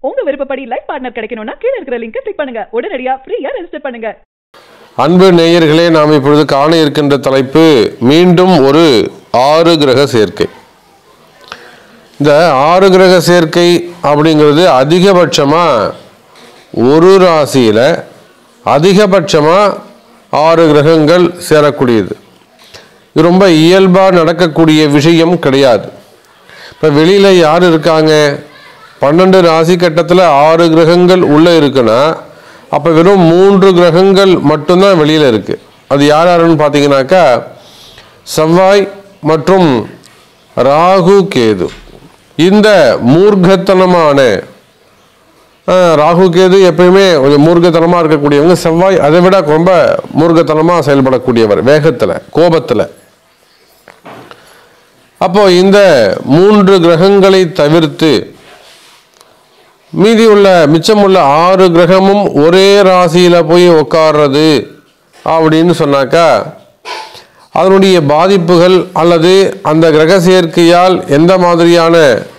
உங்க விருப்பப்படி life partner கிடைக்கணும்னா கீழ இருக்கிற லிங்கை கிளிக் பண்ணுங்க உடனடியா ஃப்ரீயா ரெஜிஸ்டர் பண்ணுங்க அன்பு நேயர்களே நாம் இப்பொழுது காண இருக்கின்ற தலைப்பு மீண்டும் ஒரு ஆறு கிரக சேர்க்கை இந்த ஆறு கிரக சேர்க்கை அப்படிங்கிறது அதிகபட்சமாக ஒரு ராசியில் அதிகபட்சமாக ஆறு கிரகங்கள் சேரக்கூடியது இது ரொம்ப இயல்பாக நடக்கக்கூடிய விஷயம் கிடையாது இப்போ வெளியில் யார் இருக்காங்க பன்னெண்டு ராசி கட்டத்தில் ஆறு கிரகங்கள் உள்ளே இருக்குன்னா அப்போ வெறும் மூன்று கிரகங்கள் மட்டும்தான் வெளியில் இருக்குது அது யார் யாருன்னு பார்த்தீங்கன்னாக்கா செவ்வாய் மற்றும் ராகு கேது இந்த மூர்க்கத்தனமான ஆஹ், ராகு கேது எப்பயுமே கொஞ்சம் மூர்க்கத்தனமாக இருக்கக்கூடியவங்க செவ்வாய் அதை விட ரொம்ப மூர்க்கத்தனமாக செயல்படக்கூடியவர் வேகத்தில் கோபத்தில் அப்போ இந்த மூன்று கிரகங்களை தவிர்த்து மீதி உள்ள மிச்சமுள்ள ஆறு கிரகமும் ஒரே ராசியில் போய் உட்கார்றது அப்படின்னு சொன்னாக்கா அதனுடைய பாதிப்புகள் அல்லது அந்த கிரக சேர்க்கையால் எந்த மாதிரியான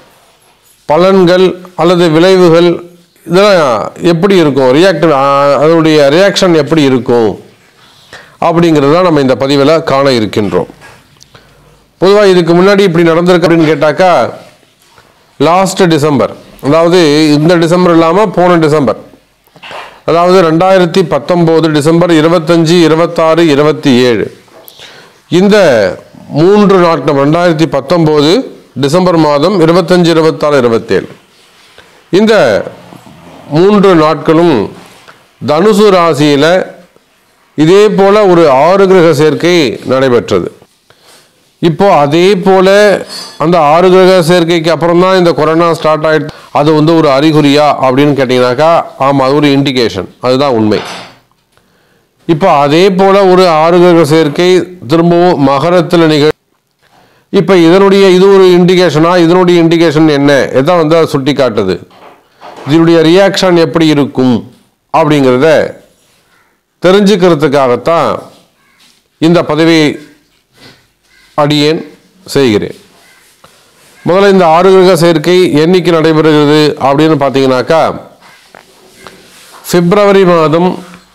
பலன்கள் அல்லது விளைவுகள் இதெல்லாம் எப்படி இருக்கும் ரியாக்ட் அதனுடைய ரியாக்ஷன் எப்படி இருக்கும் அப்படிங்கிறது தான் நம்ம இந்த பதிவில் காண இருக்கின்றோம் பொதுவாக இதுக்கு முன்னாடி இப்படி நடந்திருக்கு அப்படின்னு கேட்டாக்கா லாஸ்ட் டிசம்பர் அதாவது இந்த டிசம்பர் இல்லாமல் போன டிசம்பர் அதாவது ரெண்டாயிரத்தி பத்தொம்போது டிசம்பர் இருபத்தஞ்சி இருபத்தாறு இருபத்தி ஏழு இந்த மூன்று நாட்கள் ரெண்டாயிரத்தி பத்தொம்போது டிசம்பர் மாதம் இருபத்தஞ்சி இருபத்தாறு இருபத்தேழு இந்த மூன்று நாட்களும் தனுசு ராசியில் இதே போல ஒரு ஆறு கிரக சேர்க்கை நடைபெற்றது இப்போ அதே போல அந்த ஆறு கிரக சேர்க்கைக்கு அப்புறம் தான் இந்த கொரோனா ஸ்டார்ட் ஆயிட்டு அது வந்து ஒரு அறிகுறியா அப்படின்னு கேட்டிங்கனாக்கா ஆமாம் அது ஒரு இண்டிகேஷன் அதுதான் உண்மை இப்போ அதே போல ஒரு ஆறு கிரக சேர்க்கை திரும்பவும் மகரத்தில் நிகழ் இப்போ இதனுடைய இது ஒரு இண்டிகேஷனா இதனுடைய இண்டிகேஷன் என்ன எதான் வந்து அதை சுட்டி காட்டுது இதனுடைய ரியாக்ஷன் எப்படி இருக்கும் அப்படிங்கிறத தெரிஞ்சுக்கிறதுக்காகத்தான் இந்த பதவியை அடியேன் செய்கிறேன் முதல்ல இந்த ஆறு கிரக சேர்க்கை என்னைக்கு நடைபெறுகிறது அப்படின்னு பார்த்தீங்கன்னாக்கா பிப்ரவரி மாதம்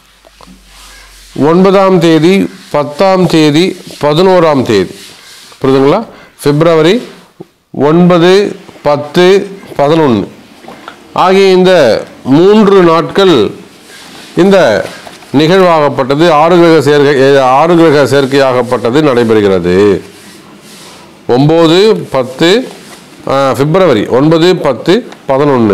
ஒன்பதாம் தேதி பத்தாம் தேதி பதினோராம் தேதி புரியுதுங்களா பிப்ரவரி ஒன்பது பத்து பதினொன்று ஆகிய இந்த மூன்று நாட்கள் இந்த நிகழ்வாகப்பட்டது ஆறு கிரக சேர்க்கை ஆறு கிரக சேர்க்கையாகப்பட்டது நடைபெறுகிறது ஒம்பது பத்து ஆ, பிப்ரவரி ஒன்பது பத்து பதினொன்று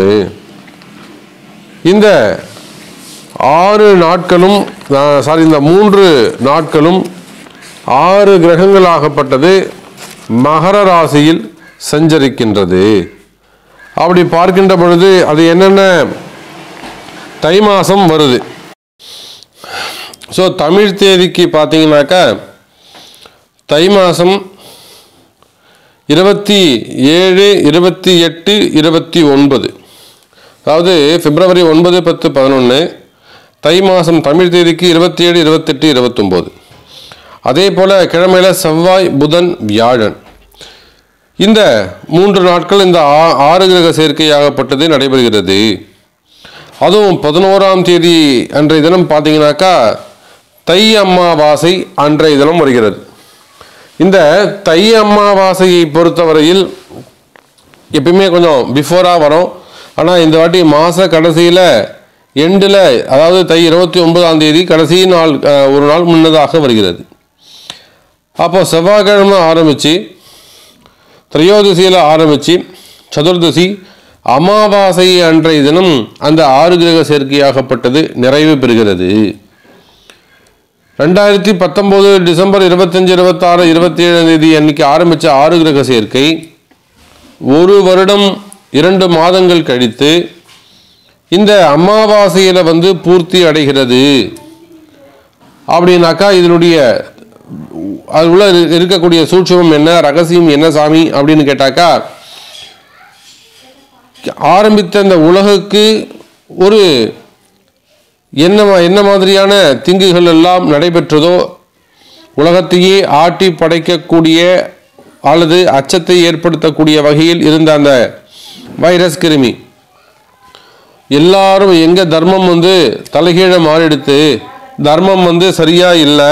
இந்த ஆறு நாட்களும் சாரி இந்த மூன்று நாட்களும் ஆறு கிரகங்களாகப்பட்டது மகர ராசியில் சஞ்சரிக்கின்றது அப்படி பார்க்கின்ற பொழுது அது என்னென்ன தை மாதம் வருது ஸோ தமிழ் தேதிக்கு பார்த்தீங்கன்னாக்கா தை மாதம் இருபத்தி ஏழு இருபத்தி எட்டு இருபத்தி ஒன்பது அதாவது பிப்ரவரி ஒன்பது பத்து பதினொன்று தை மாதம் தமிழ் தேதிக்கு இருபத்தி ஏழு இருபத்தெட்டு இருபத்தொம்போது அதே போல் கிழமையில் செவ்வாய் புதன் வியாழன் இந்த மூன்று நாட்கள் இந்த ஆ- ஆறு கிரக சேர்க்கையாகப்பட்டது நடைபெறுகிறது அதுவும் பதினோராம் தேதி அன்றைய தினம் பார்த்தீங்கன்னாக்கா தை அமாவாசை அன்றைய தினம் வருகிறது இந்த தை அமாவாசையை பொறுத்தவரையில் எப்பயுமே கொஞ்சம் பிஃபோராக வரும் ஆனால் இந்த வாட்டி மாத கடைசியில் எண்டில் அதாவது தை இருபத்தி ஒன்பதாம் தேதி கடைசி நாள் அஹ், ஒரு நாள் முன்னதாக வருகிறது அப்போ செவ்வாய்க்கிழமை ஆரம்பித்து திரையோதசியில் ஆரம்பித்து சதுர்தசி அமாவாசை அன்றைய தினம் அந்த ஆறு கிரக சேர்க்கையாகப்பட்டது நிறைவு பெறுகிறது ரெண்டாயிரத்தி பத்தொம்போது டிசம்பர் இருபத்தஞ்சு இருபத்தாறு இருபத்தி ஏழாம் தேதி அன்னைக்கு ஆரம்பித்த ஆறு கிரக சேர்க்கை ஒரு வருடம் இரண்டு மாதங்கள் கழித்து இந்த அமாவாசையில் வந்து பூர்த்தி அடைகிறது அப்படின்னாக்கா இதனுடைய அது உள்ள இரு- இருக்கக்கூடிய சூட்சமம் என்ன ரகசியம் என்ன சாமி அப்படின்னு கேட்டாக்கா ஆரம்பித்த இந்த உலகுக்கு ஒரு என்ன மா- என்ன மாதிரியான தீங்குகள் எல்லாம் நடைபெற்றதோ உலகத்தையே ஆட்டி படைக்கக்கூடிய அல்லது அச்சத்தை ஏற்படுத்தக்கூடிய வகையில் இருந்த அந்த வைரஸ் கிருமி எல்லாரும் எங்க தர்மம் வந்து தலைகீழ மாறிடுத்து தர்மம் வந்து சரியா இல்லை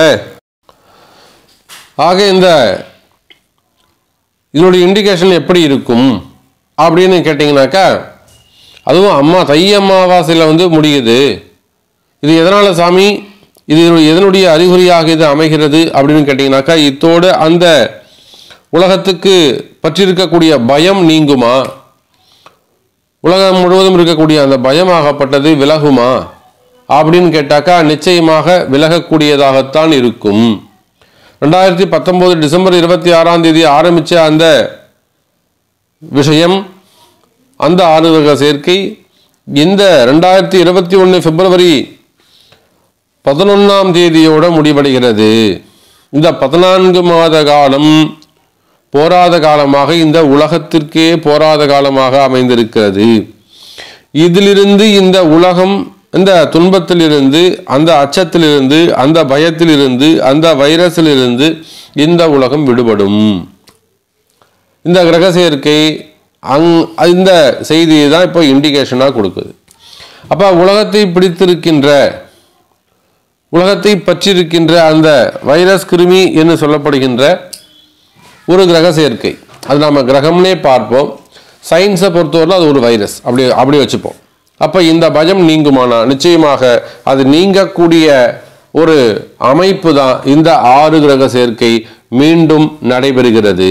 ஆக இந்த இதனுடைய இண்டிகேஷன் எப்படி இருக்கும் அப்படின்னு கேட்டிங்கனாக்கா அதுவும் அம்மா தை அமாவாசையில் வந்து முடியுது இது எதனால சாமி இது எதனுடைய அறிகுறியாக இது அமைகிறது அப்படின்னு கேட்டிங்கனாக்கா இத்தோடு அந்த உலகத்துக்கு பற்றியிருக்கக்கூடிய பயம் நீங்குமா உலகம் முழுவதும் இருக்கக்கூடிய அந்த பயமாகப்பட்டது விலகுமா அப்படின்னு கேட்டாக்கா நிச்சயமாக விலகக்கூடியதாகத்தான் இருக்கும் ரெண்டாயிரத்தி பத்தொம்போது டிசம்பர் இருபத்தி ஆறாம் தேதி ஆரம்பித்த அந்த விஷயம் அந்த ஆறு கிரக சேர்க்கை இந்த ரெண்டாயிரத்தி இருபத்தி ஒன்று பிப்ரவரி பதினொன்றாம் தேதியோட முடிவடைகிறது இந்த பதினான்கு மாத காலம் போராத காலமாக இந்த உலகத்திற்கே போராத காலமாக அமைந்திருக்கிறது இதிலிருந்து இந்த உலகம் இந்த துன்பத்திலிருந்து அந்த அச்சத்திலிருந்து அந்த பயத்திலிருந்து அந்த வைரஸிலிருந்து இந்த உலகம் விடுபடும் இந்த கிரக சேர்க்கை அங் இந்த செய்தியை தான் இப்போ இண்டிகேஷனாக கொடுக்குது அப்போ உலகத்தை பிடித்திருக்கின்ற உலகத்தை பற்றியிருக்கின்ற அந்த வைரஸ் கிருமி என்று சொல்லப்படுகின்ற ஒரு கிரக சேர்க்கை அது நம்ம கிரகம்னே பார்ப்போம் சயின்ஸை பொறுத்தவரை அது ஒரு வைரஸ் அப்படி அப்படி வச்சுப்போம் அப்போ இந்த பயம் நீங்குமானா நிச்சயமாக அது நீங்கக்கூடிய ஒரு அமைப்பு தான் இந்த ஆறு கிரக சேர்க்கை மீண்டும் நடைபெறுகிறது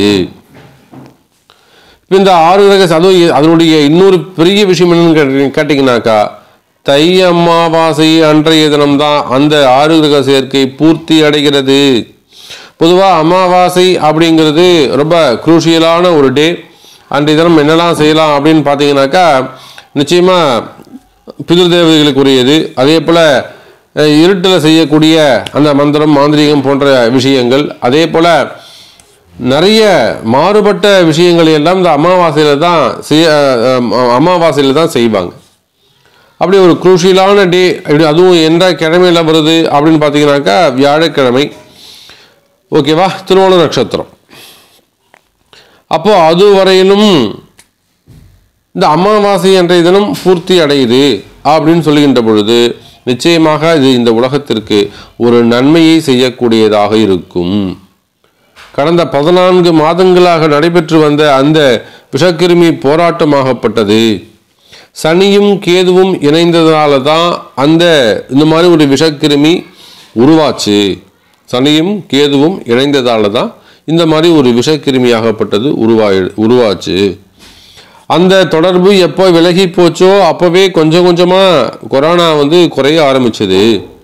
இப்ப இந்த ஆறு கிரக அதுவும் அதனுடைய இன்னொரு பெரிய விஷயம் என்னன்னு கேட்டீங்க- கேட்டீங்கன்னாக்கா தை அமாவாசை அன்றைய தினம்தான் அந்த ஆறு கிரக சேர்க்கை பூர்த்தி அடைகிறது பொதுவாக அமாவாசை அப்படிங்கிறது ரொம்ப குரூஷியலான ஒரு டே அன்றைய தினம் என்னெல்லாம் செய்யலாம் அப்படின்னு பார்த்தீங்கன்னாக்கா நிச்சயமாக பிதிர் தேவதைகளுக்குரியது அதே போல் இருட்டில் செய்யக்கூடிய அந்த மந்திரம் மாந்திரீகம் போன்ற விஷயங்கள் அதே போல் நிறைய மாறுபட்ட விஷயங்களை எல்லாம் இந்த அமாவாசையில் தான் செய்ய அமாவாசையில் தான் செய்வாங்க அப்படி ஒரு குரூஷியலான டே இப்படி அதுவும் எந்த கிழமையில வருது அப்படின்னு பார்த்தீங்கன்னாக்கா வியாழக்கிழமை ஓகேவா திருவோண நட்சத்திரம் அப்போ அது வரையிலும் இந்த அமாவாசை அன்றைய தினம் பூர்த்தி அடையுது அப்படின்னு சொல்லுகின்ற பொழுது நிச்சயமாக இது இந்த உலகத்திற்கு ஒரு நன்மையை செய்யக்கூடியதாக இருக்கும் கடந்த பதினான்கு மாதங்களாக நடைபெற்று வந்த அந்த விஷக்கிருமி போராட்டமாகப்பட்டது சனியும் கேதுவும் இணைந்ததால தான் அந்த இந்த மாதிரி ஒரு விஷக்கிருமி உருவாச்சு சனியும் கேதுவும் இணைந்ததால தான் இந்த மாதிரி ஒரு விஷக்கிருமியாகப்பட்டது உருவாயி உருவாச்சு அந்த தொடர்பு எப்போ விலகி போச்சோ அப்போவே கொஞ்சம் கொஞ்சமாக கொரோனா வந்து குறைய ஆரம்பிச்சது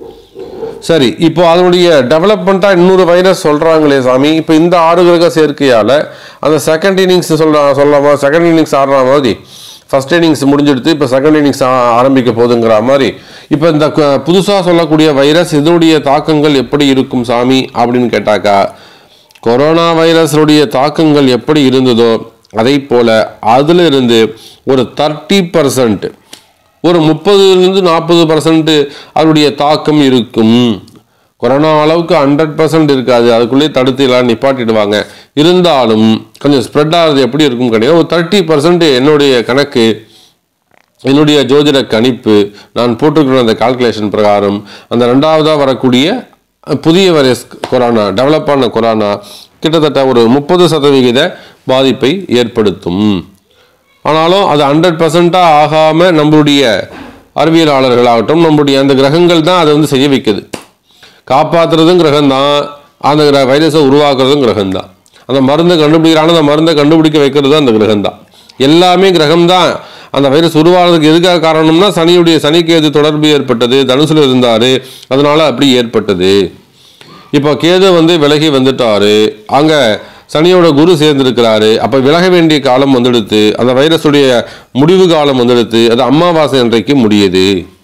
சரி இப்போ அதனுடைய டெவலப்மெண்ட்டாக இன்னொரு வைரஸ் சொல்கிறாங்களே சாமி இப்போ இந்த ஆறு கிரக சேர்க்கையால் அந்த செகண்ட் இன்னிங்ஸ் சொல்ல சொல்லாமா செகண்ட் இன்னிங்ஸ் ஆடுற மாதிரி ஃபர்ஸ்ட் இன்னிங்ஸ் முடிஞ்செடுத்து இப்போ செகண்ட் இன்னிங்ஸ் ஆரம்பிக்க போகுதுங்கிற மாதிரி இப்போ இந்த புதுசாக சொல்லக்கூடிய வைரஸ் இதனுடைய தாக்கங்கள் எப்படி இருக்கும் சாமி அப்படின்னு கேட்டாக்கா கொரோனா வைரஸுடைய தாக்கங்கள் எப்படி இருந்ததோ அதை போல அதில் இருந்து ஒரு தேர்ட்டி பர்சன்ட் ஒரு முப்பதுலேருந்து நாற்பது பர்சன்ட் அதனுடைய தாக்கம் இருக்கும் கொரோனா அளவுக்கு ஹண்ட்ரட் பர்சன்ட் இருக்காது அதுக்குள்ளேயே தடுத்து எல்லாம் நிப்பாட்டிடுவாங்க இருந்தாலும் கொஞ்சம் ஸ்ப்ரெட் ஆகிறது எப்படி இருக்கும் கேட்டீங்கன்னா ஒரு தேர்ட்டி பர்சன்ட் என்னுடைய கணக்கு என்னுடைய ஜோதிட கணிப்பு நான் போட்டிருக்கிற அந்த கால்குலேஷன் பிரகாரம் அந்த ரெண்டாவதாக வரக்கூடிய புதிய வைரஸ் கொரோனா டெவலப் ஆன கொரோனா கிட்டத்தட்ட ஒரு முப்பது சதவிகித பாதிப்பை ஏற்படுத்தும் ஆனாலும் அது ஹண்ட்ரட் பர்சண்ட்டாக ஆகாமல் நம்மளுடைய அறிவியலாளர்களாகட்டும் நம்மளுடைய அந்த கிரகங்கள் தான் அதை வந்து செய்ய வைக்குது காப்பாற்றுறதும் கிரகம்தான் அந்த கிர வைரஸை உருவாக்குறதும் கிரகம்தான் அந்த மருந்தை கண்டுபிடிக்கிறான அந்த மருந்தை கண்டுபிடிக்க வைக்கிறது அந்த கிரகம்தான் எல்லாமே கிரகம்தான் அந்த வைரஸ் உருவாகிறதுக்கு எதுக்காக காரணம்னா சனியுடைய சனிக்கு எது தொடர்பு ஏற்பட்டது தனுசுல இருந்தார் அதனால அப்படி ஏற்பட்டது இப்போ கேது வந்து விலகி வந்துட்டாரு அங்கே சனியோட குரு சேர்ந்திருக்கிறாரு அப்போ விலக வேண்டிய காலம் வந்துடுத்து அந்த வைரஸுடைய முடிவு காலம் வந்துடுத்து அது அமாவாசை அன்றைக்கு முடியுது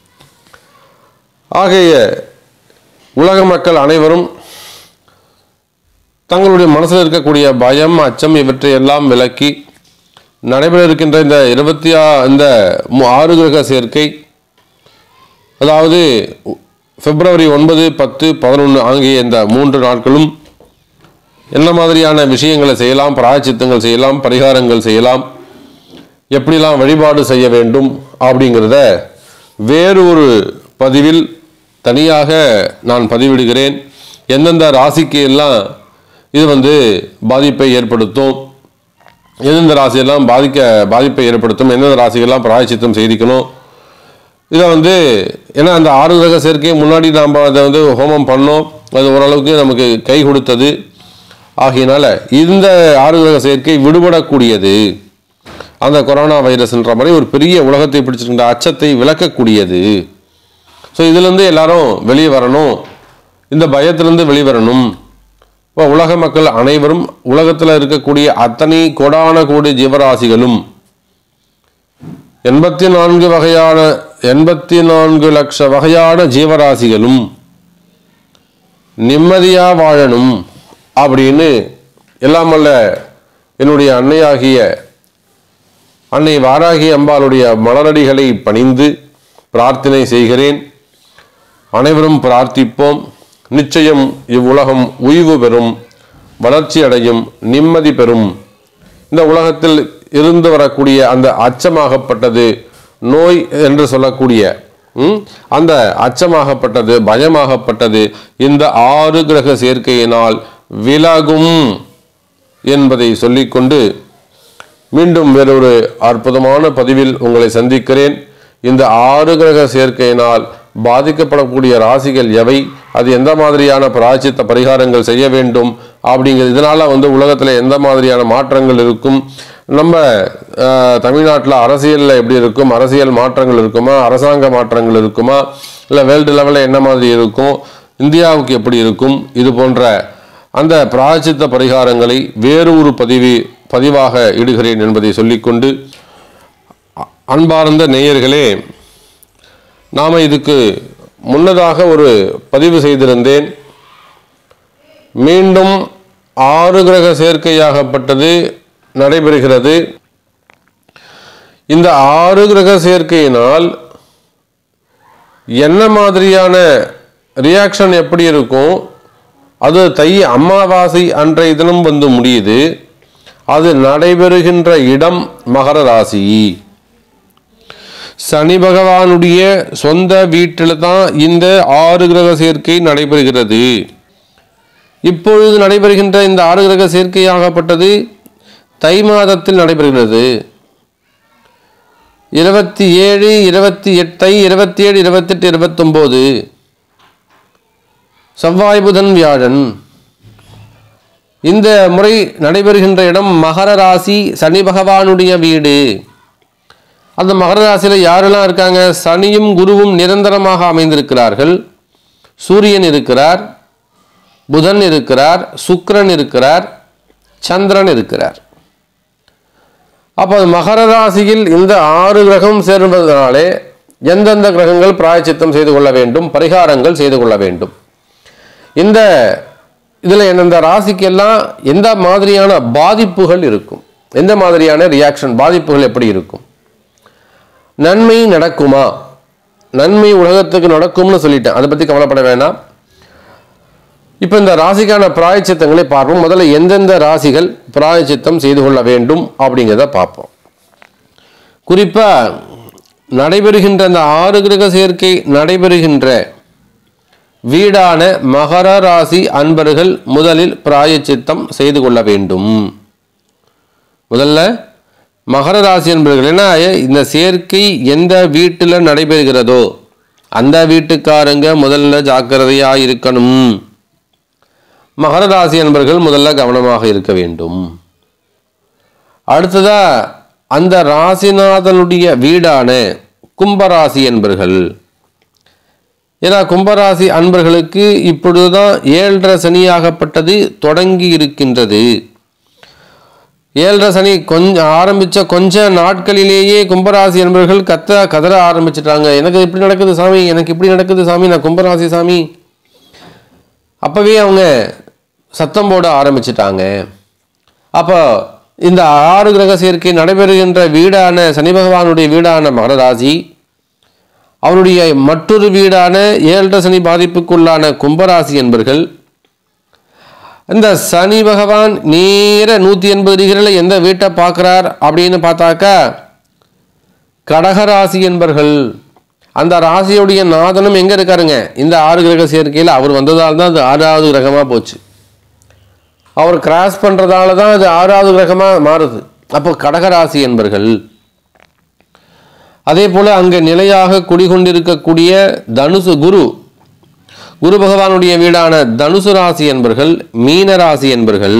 ஆகைய உலக மக்கள் அனைவரும் தங்களுடைய மனசில் இருக்கக்கூடிய பயம் அச்சம் இவற்றை எல்லாம் விலக்கி நடைபெற இருக்கின்ற இந்த இருபத்தி ஆ இந்த மு- ஆறு கிரக சேர்க்கை அதாவது பிப்ரவரி ஒன்பது பத்து பதினொன்று ஆகிய இந்த மூன்று நாட்களும் என்ன மாதிரியான விஷயங்களை செய்யலாம் பிராயச்சித்தங்கள் செய்யலாம் பரிகாரங்கள் செய்யலாம் எப்படிலாம் வழிபாடு செய்ய வேண்டும் அப்படிங்கிறத வேறு ஒரு பதிவில் தனியாக நான் பதிவிடுகிறேன் எந்தெந்த ராசிக்கு எல்லாம் இது வந்து பாதிப்பை ஏற்படுத்தும் எந்தெந்த ராசியெல்லாம் பாதிக்க பாதிப்பை ஏற்படுத்தும் எந்தெந்த ராசிகள்லாம் பிராயச்சித்தம் செய்திக்கணும் இதை வந்து ஏன்னா அந்த ஆறு கிரக சேர்க்கையை முன்னாடி நாம் அதை வந்து ஹோமம் பண்ணோம் அது ஓரளவுக்கு நமக்கு கை கொடுத்தது ஆகையினால இந்த ஆறு கிரக சேர்க்கை விடுபடக்கூடியது அந்த கொரோனா வைரஸ்ன்ற மாதிரி ஒரு பெரிய உலகத்தை பிடிச்சிருக்கின்ற அச்சத்தை விளக்கக்கூடியது ஸோ இதுலேருந்து எல்லாரும் வெளியே வரணும் இந்த பயத்திலிருந்து வெளிவரணும் இப்போ உலக மக்கள் அனைவரும் உலகத்தில் இருக்கக்கூடிய அத்தனை கோடான கோடி ஜீவராசிகளும் எண்பத்தி நான்கு வகையான எண்பத்தி நான்கு லட்ச வகையான ஜீவராசிகளும் நிம்மதியா வாழணும் அப்படின்னு எல்லாம் வல்ல என்னுடைய அன்னையாகிய அன்னை வாராகி அம்பாளுடைய மலரடிகளை பணிந்து பிரார்த்தனை செய்கிறேன் அனைவரும் பிரார்த்திப்போம் நிச்சயம் இவ்வுலகம் உய்வு பெறும் வளர்ச்சி அடையும் நிம்மதி பெறும் இந்த உலகத்தில் இருந்து வரக்கூடிய அந்த அச்சமாகப்பட்டது நோய் என்று சொல்லக்கூடிய ம், அந்த அச்சமாகப்பட்டது பயமாகப்பட்டது இந்த ஆறு கிரக சேர்க்கையினால் விலகும் என்பதை சொல்லிக்கொண்டு மீண்டும் வேறொரு அற்புதமான பதிவில் உங்களை சந்திக்கிறேன் இந்த ஆறு கிரக சேர்க்கையினால் பாதிக்கப்படக்கூடிய ராசிகள் எவை அது எந்த மாதிரியான பிராய்ச்சித்த பரிகாரங்கள் செய்ய வேண்டும் அப்படிங்கிறது இதனால வந்து உலகத்தில் எந்த மாதிரியான மாற்றங்கள் இருக்கும் நம்ம தமிழ்நாட்டில் அரசியலில் எப்படி இருக்கும் அரசியல் மாற்றங்கள் இருக்குமா அரசாங்க மாற்றங்கள் இருக்குமா இல்லை வேர்ல்டு லெவலில் என்ன மாதிரி இருக்கும் இந்தியாவுக்கு எப்படி இருக்கும் இது போன்ற அந்த பிராயச்சித்த பரிகாரங்களை வேறு ஒரு பதிவு பதிவாக இடுகிறேன் என்பதை சொல்லிக்கொண்டு அ- அன்பார்ந்த நேயர்களே நாம் இதுக்கு முன்னதாக ஒரு பதிவு செய்திருந்தேன் மீண்டும் ஆறு கிரக சேர்க்கையாகப்பட்டது நடைபெறுகிறது இந்த ஆறு கிரக சேர்க்கையினால் என்ன மாதிரியான ரியாக்ஷன் எப்படி இருக்கும் அது தை அமாவாசை அன்றைய தினம் வந்து முடியுது அது நடைபெறுகின்ற இடம் மகர ராசி சனி பகவானுடைய சொந்த வீட்டில் தான் இந்த ஆறு கிரக சேர்க்கை நடைபெறுகிறது இப்பொழுது நடைபெறுகின்ற இந்த ஆறு கிரக சேர்க்கையாகப்பட்டது தை மாதத்தில் நடைபெறுகிறது இருபத்தி ஏழு இருபத்தி எட்டை இருபத்தி ஏழு இருபத்தெட்டு இருபத்தொம்போது செவ்வாய் புதன் வியாழன் இந்த முறை நடைபெறுகின்ற இடம் மகர ராசி சனி பகவானுடைய வீடு அந்த மகர ராசியில் யாரெல்லாம் இருக்காங்க சனியும் குருவும் நிரந்தரமாக அமைந்திருக்கிறார்கள் சூரியன் இருக்கிறார் புதன் இருக்கிறார் சுக்கிரன் இருக்கிறார் சந்திரன் இருக்கிறார் அப்போ மகர ராசியில் இந்த ஆறு கிரகம் சேர்வதனாலே எந்தெந்த கிரகங்கள் பிராயச்சித்தம் செய்து கொள்ள வேண்டும் பரிகாரங்கள் செய்து கொள்ள வேண்டும் இந்த இதில் எந்தெந்த ராசிக்கெல்லாம் எந்த மாதிரியான பாதிப்புகள் இருக்கும் எந்த மாதிரியான ரியாக்ஷன் பாதிப்புகள் எப்படி இருக்கும் நன்மை நடக்குமா நன்மை உலகத்துக்கு நடக்கும்னு சொல்லிட்டேன் அதை பற்றி கவலைப்பட வேணாம் இப்போ இந்த ராசிக்கான பிராயச்சித்தங்களை பார்ப்போம் முதல்ல எந்தெந்த ராசிகள் பிராயச்சித்தம் செய்து கொள்ள வேண்டும் அப்படிங்கிறத பார்ப்போம் குறிப்பாக நடைபெறுகின்ற அந்த ஆறு கிரக சேர்க்கை நடைபெறுகின்ற வீடான மகர ராசி அன்பர்கள் முதலில் பிராயச்சித்தம் செய்து கொள்ள வேண்டும் முதல்ல மகர ராசி அன்பர்கள் ஏன்னா இந்த சேர்க்கை எந்த வீட்டில் நடைபெறுகிறதோ அந்த வீட்டுக்காரங்க முதல்ல ஜாக்கிரதையாக இருக்கணும் மகர ராசி அன்பர்கள் முதல்ல கவனமாக இருக்க வேண்டும் அடுத்ததா அந்த ராசிநாதனுடைய வீடான கும்பராசி என்பர்கள் ஏன்னா கும்பராசி அன்பர்களுக்கு இப்பொழுதுதான் ஏழரை சனியாகப்பட்டது தொடங்கி இருக்கின்றது ஏழரை சனி கொஞ்சம் ஆரம்பித்த கொஞ்ச நாட்களிலேயே கும்பராசி அன்பர்கள் கத்த கதற ஆரம்பிச்சிட்டாங்க எனக்கு இப்படி நடக்குது சாமி எனக்கு இப்படி நடக்குது சாமி நான் கும்பராசி சாமி அப்போவே அவங்க சத்தம் போட ஆரம்பிச்சிட்டாங்க அப்போ இந்த ஆறு கிரக சேர்க்கை நடைபெறுகின்ற வீடான சனி பகவானுடைய வீடான மகராசி அவருடைய மற்றொரு வீடான ஏழரை சனி பாதிப்புக்குள்ளான கும்பராசி என்பர்கள் இந்த சனி பகவான் நேர நூற்றி எண்பது டிகிரியில் எந்த வீட்டை பார்க்குறார் அப்படின்னு பார்த்தாக்கா கடகராசி என்பர்கள் அந்த ராசியுடைய நாதனும் எங்க இருக்காருங்க இந்த ஆறு கிரக சேர்க்கையில் அவர் வந்ததால் தான் அது ஆறாவது கிரகமா போச்சு அவர் கிராஸ் பண்றதால தான் அது ஆறாவது கிரகமா மாறுது அப்போ கடகராசி என்பர்கள் அதே போல அங்கே நிலையாக குடிகொண்டிருக்கக்கூடிய தனுசு குரு குரு பகவானுடைய வீடான தனுசு ராசி என்பர்கள் மீன ராசி என்பர்கள்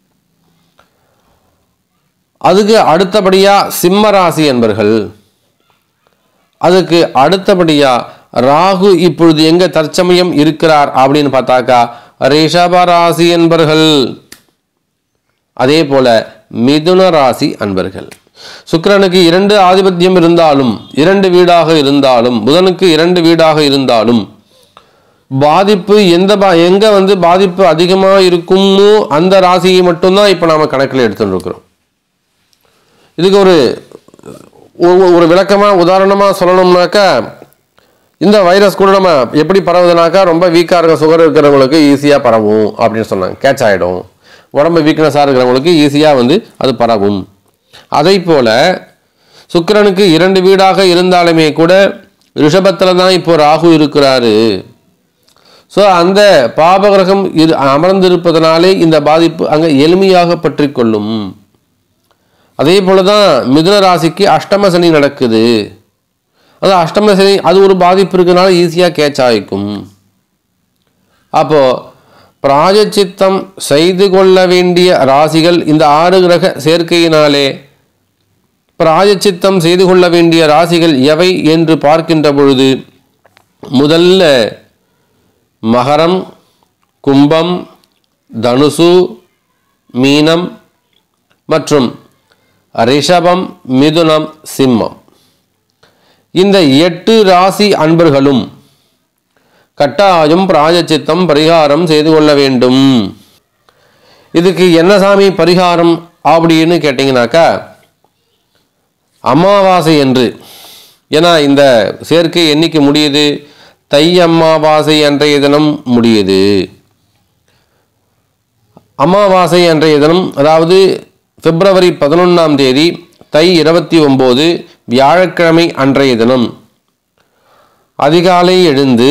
அதுக்கு அடுத்தபடியா சிம்ம ராசி என்பர்கள் அதுக்கு அடுத்தபடியா ராகு இப்பொழுது எங்க தற்சமயம் இருக்கிறார் அப்படின்னு பார்த்தாக்கா ரிஷப ராசி என்பர்கள் அதே போல மிதுன ராசி அன்பர்கள் சுக்கிரனுக்கு இரண்டு ஆதிபத்தியம் இருந்தாலும் இரண்டு வீடாக இருந்தாலும் புதனுக்கு இரண்டு வீடாக இருந்தாலும் பாதிப்பு எந்த பா எங்க வந்து பாதிப்பு அதிகமாக இருக்குமோ அந்த ராசியை மட்டும்தான் இப்போ நாம கணக்கில் எடுத்துட்டு இருக்கிறோம் இதுக்கு ஒரு ஒரு- ஒரு விளக்கமாக உதாரணமாக சொல்லணும்னாக்கா இந்த வைரஸ் கூட நம்ம எப்படி பரவுதுனாக்கா ரொம்ப வீக்காக இருக்க சுகர் இருக்கிறவங்களுக்கு ஈஸியாக பரவும் அப்படின்னு சொன்னாங்க கேட்ச் ஆகிடும் உடம்பு வீக்னஸாக இருக்கிறவங்களுக்கு ஈஸியாக வந்து அது பரவும் அதை போல சுக்கிரனுக்கு இரண்டு வீடாக இருந்தாலுமே கூட ரிஷபத்தில் தான் இப்போ ராகு இருக்கிறாரு ஸோ அந்த பாபகிரகம் இரு அமர்ந்திருப்பதனாலே இந்த பாதிப்பு அங்கே எளிமையாக பற்றி கொள்ளும் அதே போல தான் மிதுன ராசிக்கு அஷ்டம சனி நடக்குது அது அஷ்டம சனி அது ஒரு பாதிப்பு இருக்கனால ஈஸியாக கேட்ச் ஆகிக்கும் அப்போ பிராயச்சித்தம் செய்து கொள்ள வேண்டிய ராசிகள் இந்த ஆறு கிரக சேர்க்கையினாலே பிராயச்சித்தம் செய்து கொள்ள வேண்டிய ராசிகள் எவை என்று பார்க்கின்ற பொழுது முதல்ல மகரம் கும்பம் தனுசு மீனம் மற்றும் ரிஷபம் மிதுனம் சிம்மம் இந்த எட்டு ராசி அன்பர்களும் கட்டாயம் பிராயச்சித்தம் பரிகாரம் செய்து கொள்ள வேண்டும் இதுக்கு என்ன சாமி பரிகாரம் அப்படின்னு கேட்டிங்கனாக்கா அமாவாசை என்று ஏன்னா இந்த சேர்க்கை என்னைக்கு முடியுது தை அமாவாசை அன்றைய தினம் முடியுது அமாவாசை அன்றைய தினம் அதாவது பிப்ரவரி பதினொன்றாம் தேதி தை இருபத்தி ஒம்பது வியாழக்கிழமை அன்றைய தினம் அதிகாலை எழுந்து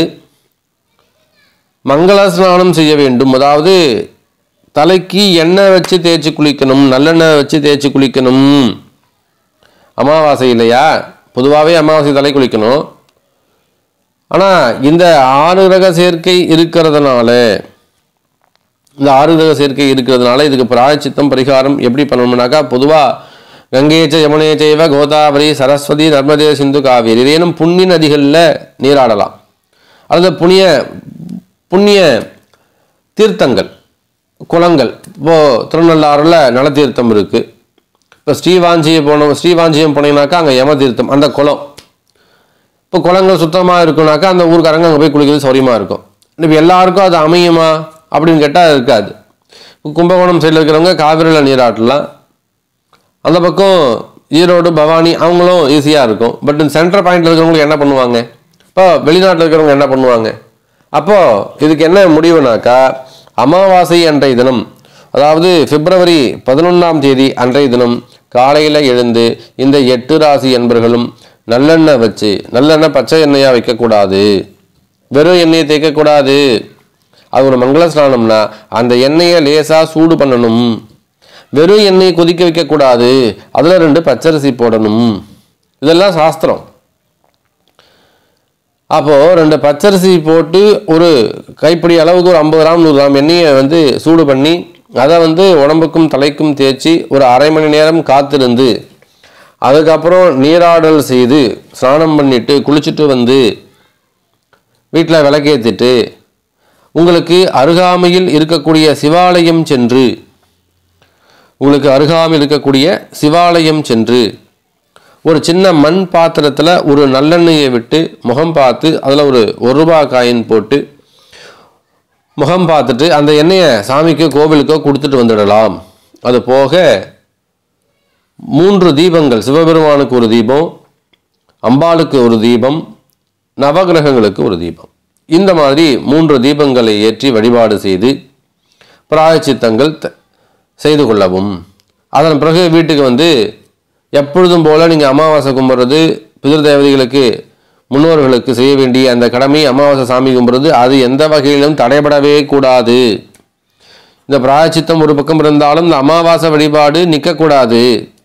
மங்கள ஸ்நானம் செய்ய வேண்டும் அதாவது தலைக்கு எண்ணெய் வச்சு தேய்ச்சி குளிக்கணும் நல்லெண்ணெய் வச்சு தேய்ச்சி குளிக்கணும் அமாவாசை இல்லையா பொதுவாகவே அமாவாசை தலை குளிக்கணும் ஆனால் இந்த ஆறு ரக சேர்க்கை இருக்கிறதுனால இந்த ஆறு கிரக சேர்க்கை இருக்கிறதுனால இதுக்கு பிராயச்சித்தம் பரிகாரம் எப்படி பண்ணணும்னாக்கா பொதுவாக கங்கேச்ச யமுனே செய்வ கோதாவரி சரஸ்வதி நர்மதே சிந்து காவேரி ஏதேனும் புண்ணிய நதிகளில் நீராடலாம் அல்லது புண்ணிய புண்ணிய தீர்த்தங்கள் குளங்கள் இப்போது திருநள்ளாறில் நலத்தீர்த்தம் இருக்குது இப்போ ஸ்ரீவாஞ்சியம் போனோம் ஸ்ரீவாஞ்சியம் போனீங்கன்னாக்கா அங்கே யம தீர்த்தம் அந்த குளம் இப்போ குளங்கள் சுத்தமாக இருக்குனாக்கா அந்த ஊருக்காரங்க அங்கே போய் குளிக்கிறது சௌரியமாக இருக்கும் இப்போ எல்லாருக்கும் அது அமையுமா அப்படின்னு கேட்டால் இருக்காது இப்போ கும்பகோணம் சைடில் இருக்கிறவங்க காவிரியில் நீராட்டலாம் அந்த பக்கம் ஈரோடு பவானி அவங்களும் ஈஸியாக இருக்கும் பட் இந்த சென்டர் பாயிண்ட்ல இருக்கிறவங்களுக்கு என்ன பண்ணுவாங்க இப்போ வெளிநாட்டில் இருக்கிறவங்க என்ன பண்ணுவாங்க அப்போது இதுக்கு என்ன முடிவுனாக்கா அமாவாசை அன்றைய தினம் அதாவது பிப்ரவரி பதினொன்றாம் தேதி அன்றைய தினம் காலையில் எழுந்து இந்த எட்டு ராசி என்பர்களும் நல்லெண்ணெய் வச்சு நல்லெண்ணெய் பச்சை எண்ணெயாக வைக்கக்கூடாது வெறும் எண்ணெயை தேய்க்கக்கூடாது அது ஒரு மங்கள ஸ்நானம்னா அந்த எண்ணெயை லேசாக சூடு பண்ணணும் வெறும் எண்ணெயை கொதிக்க வைக்கக்கூடாது அதில் ரெண்டு பச்சரிசி போடணும் இதெல்லாம் சாஸ்திரம் அப்போது ரெண்டு பச்சரிசி போட்டு ஒரு கைப்பிடி அளவுக்கு ஒரு ஐம்பது கிராம் நூறு கிராம் எண்ணெயை வந்து சூடு பண்ணி அதை வந்து உடம்புக்கும் தலைக்கும் தேய்ச்சி ஒரு அரை மணி நேரம் காத்திருந்து அதுக்கப்புறம் நீராடல் செய்து ஸ்நானம் பண்ணிட்டு குளிச்சுட்டு வந்து வீட்டில் விளக்கேற்றிட்டு உங்களுக்கு அருகாமையில் இருக்கக்கூடிய சிவாலயம் சென்று உங்களுக்கு அருகாமையில் இருக்கக்கூடிய சிவாலயம் சென்று ஒரு சின்ன மண் பாத்திரத்தில் ஒரு நல்லெண்ணெயை விட்டு முகம் பார்த்து அதில் ஒரு ஒரு ரூபாய் காயின் போட்டு முகம் பார்த்துட்டு அந்த எண்ணெயை சாமிக்கோ கோவிலுக்கோ கொடுத்துட்டு வந்துடலாம் அது போக மூன்று தீபங்கள் சிவபெருமானுக்கு ஒரு தீபம் அம்பாளுக்கு ஒரு தீபம் நவகிரகங்களுக்கு ஒரு தீபம் இந்த மாதிரி மூன்று தீபங்களை ஏற்றி வழிபாடு செய்து பிராயச்சித்தங்கள் த- செய்து கொள்ளவும் அதன் பிறகு வீட்டுக்கு வந்து எப்பொழுதும் போல நீங்கள் அமாவாசை கும்பிட்றது பிதிர் தேவதைகளுக்கு முன்னோர்களுக்கு செய்ய வேண்டிய அந்த கடமை அமாவாசை சாமி கும்பிட்றது அது எந்த வகையிலும் தடைபடவே கூடாது இந்த பிராயச்சித்தம் ஒரு பக்கம் இருந்தாலும் இந்த அமாவாசை வழிபாடு நிற்கக்கூடாது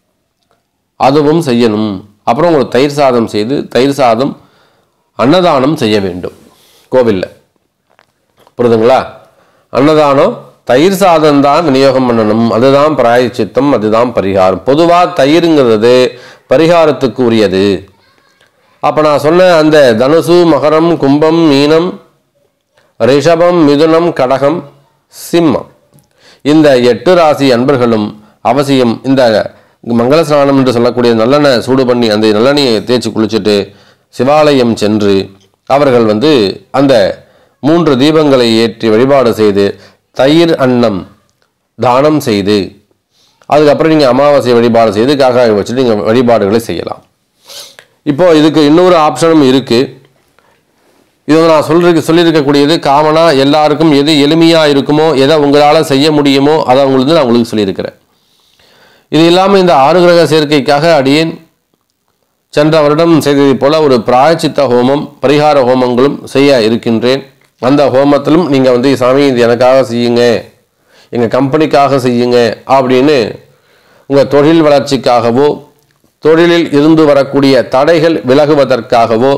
அதுவும் செய்யணும் அப்புறம் ஒரு தயிர் சாதம் செய்து தயிர் சாதம் அன்னதானம் செய்ய வேண்டும் கோவிலில் புரியுதுங்களா அன்னதானம் தயிர் சாதம் தான் விநியோகம் பண்ணணும் அதுதான் பிராயச்சித்தம் அதுதான் பரிகாரம் பொதுவாக தயிருங்கிறது பரிகாரத்துக்கு உரியது அப்போ நான் சொன்ன அந்த தனுசு மகரம் கும்பம் மீனம் ரிஷபம் மிதுனம் கடகம் சிம்மம் இந்த எட்டு ராசி அன்பர்களும் அவசியம் இந்த மங்கள ஸ்நானம் என்று சொல்லக்கூடிய நல்லெண்ணெய் சூடு பண்ணி அந்த நல்லெண்ணெயை தேய்ச்சி குளிச்சுட்டு சிவாலயம் சென்று அவர்கள் வந்து அந்த மூன்று தீபங்களை ஏற்றி வழிபாடு செய்து தயிர் அன்னம் தானம் செய்து அதுக்கப்புறம் நீங்கள் அமாவாசை வழிபாடு செய்து காக்காய் வச்சுட்டு நீங்கள் வழிபாடுகளை செய்யலாம் இப்போ இதுக்கு இன்னொரு ஆப்ஷனும் இருக்குது இது வந்து நான் சொல்லிருக்க சொல்லியிருக்கக்கூடியது காமனாக எல்லாருக்கும் எது எளிமையாக இருக்குமோ எதை உங்களால் செய்ய முடியுமோ அதை உங்களுக்கு நான் உங்களுக்கு சொல்லியிருக்கிறேன் இது இல்லாமல் இந்த ஆறு கிரக சேர்க்கைக்காக அடியேன் சென்ற வருடம் செய்ததைப் போல ஒரு பிராயச்சித்த ஹோமம் பரிகார ஹோமங்களும் செய்ய இருக்கின்றேன் அந்த ஹோமத்திலும் நீங்கள் வந்து சாமி இது எனக்காக செய்யுங்க எங்கள் கம்பெனிக்காக செய்யுங்க அப்படின்னு உங்கள் தொழில் வளர்ச்சிக்காகவோ தொழிலில் இருந்து வரக்கூடிய தடைகள் விலகுவதற்காகவோ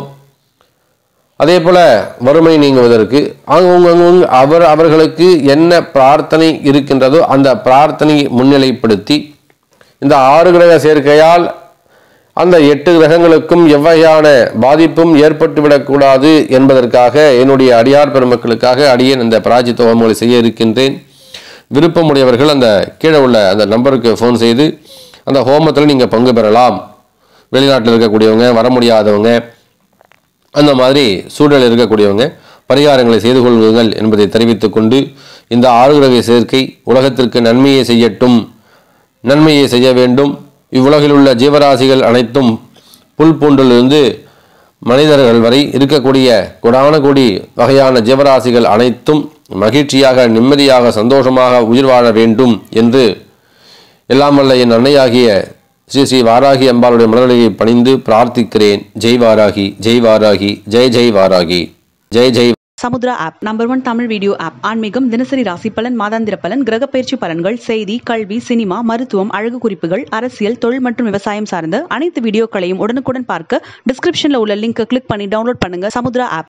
அதே போல வறுமை நீங்குவதற்கு அவங்கவுங்க அவர் அவர்களுக்கு என்ன பிரார்த்தனை இருக்கின்றதோ அந்த பிரார்த்தனையை முன்னிலைப்படுத்தி இந்த ஆறு கிரக சேர்க்கையால் அந்த எட்டு கிரகங்களுக்கும் எவ்வகையான பாதிப்பும் ஏற்பட்டுவிடக்கூடாது என்பதற்காக என்னுடைய அடியார் பெருமக்களுக்காக அடியேன் இந்த பிராஜித்த ஹோமங்களை செய்ய இருக்கின்றேன் விருப்பமுடையவர்கள் அந்த கீழே உள்ள அந்த நம்பருக்கு ஃபோன் செய்து அந்த ஹோமத்தில் நீங்கள் பங்கு பெறலாம் வெளிநாட்டில் இருக்கக்கூடியவங்க வர முடியாதவங்க அந்த மாதிரி சூழல் இருக்கக்கூடியவங்க பரிகாரங்களை செய்து கொள்ளுங்கள் என்பதை தெரிவித்துக் கொண்டு இந்த ஆறு கிரக சேர்க்கை உலகத்திற்கு நன்மையை செய்யட்டும் நன்மையை செய்ய வேண்டும் இவ்வுலகில் உள்ள ஜீவராசிகள் அனைத்தும் புல் பூண்டிலிருந்து மனிதர்கள் வரை இருக்கக்கூடிய கொடான கொடி வகையான ஜீவராசிகள் அனைத்தும் மகிழ்ச்சியாக நிம்மதியாக சந்தோஷமாக உயிர் வாழ வேண்டும் என்று எல்லாம் வல்ல என் அன்னையாகிய ஸ்ரீ ஸ்ரீ வாராகி அம்பாளுடைய மலர்களை பணிந்து பிரார்த்திக்கிறேன் ஜெய் வாராகி ஜெய் வாராகி ஜெய் ஜெய் வாராகி ஜெய் ஜெய் Samudra app number one Tamil video app ஆன்மீகம் தினசரி ராசி பலன் மாதாந்திர பலன் கிரக பயிற்சி பலன்கள் செய்தி கல்வி சினிமா மருத்துவம் அழகு குறிப்புகள் அரசியல் தொழில் மற்றும் விவசாயம் சார்ந்த அனைத்து வீடியோக்களையும் உடனுக்குடன் பார்க்க டிஸ்கிரிப்ஷன்ல உள்ள லிங்கை கிளிக் பண்ணி டவுன்லோட் பண்ணுங்க சமுத்ரா ஆப்